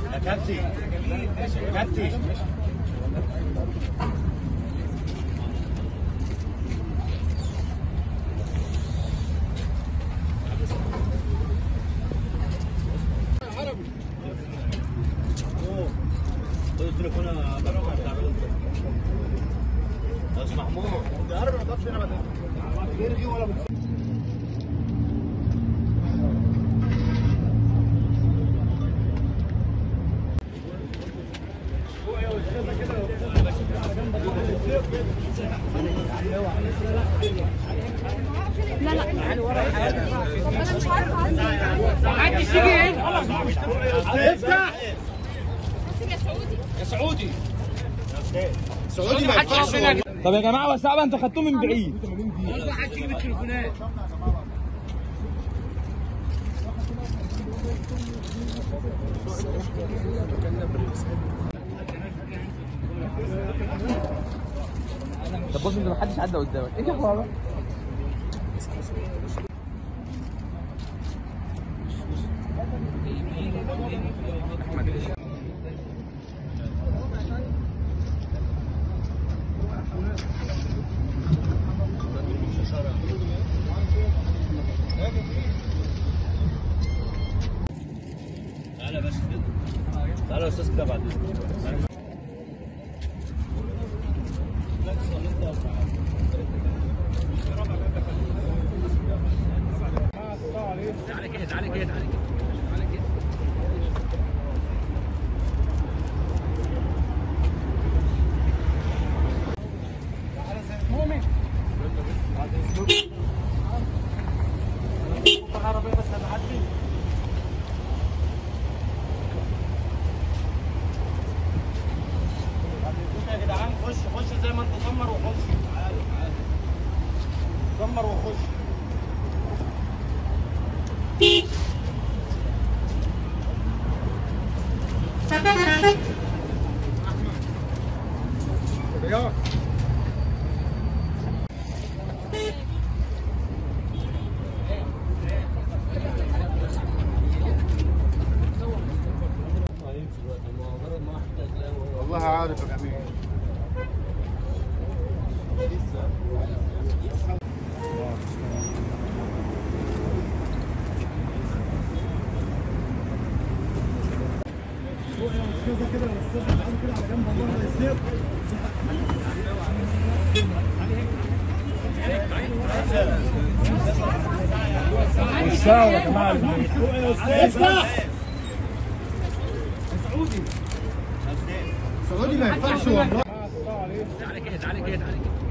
يا كابتن كابتن قلت لك انا بروح تعمل بس محمود يا رب ما تقفش هنا بعد غير دي ولا لا لا انا مش عارفه محدش يجي هنا افتح يا سعودي سعودي ما محدش ينفعش يعرفنا والله. طب يا جماعه وسعبه انتوا خدتوه من بعيد والله محدش يجي بالتليفونات طب بص انت محدش عدى قدامك ايه يا بابا تعالى بس كده تعالى يا استاذ كده بعد اذنك تعالى كده تعالى كده تعالى كده تعالى كده يا جدعان خش خش زي ما انت زمر وخش تعالوا تعالوا زمر وخش والله عارف يا جميل وسعوا يا جماعه افتح سعودي ما ينفعش والله تعالى كده تعالى كده تعالى كده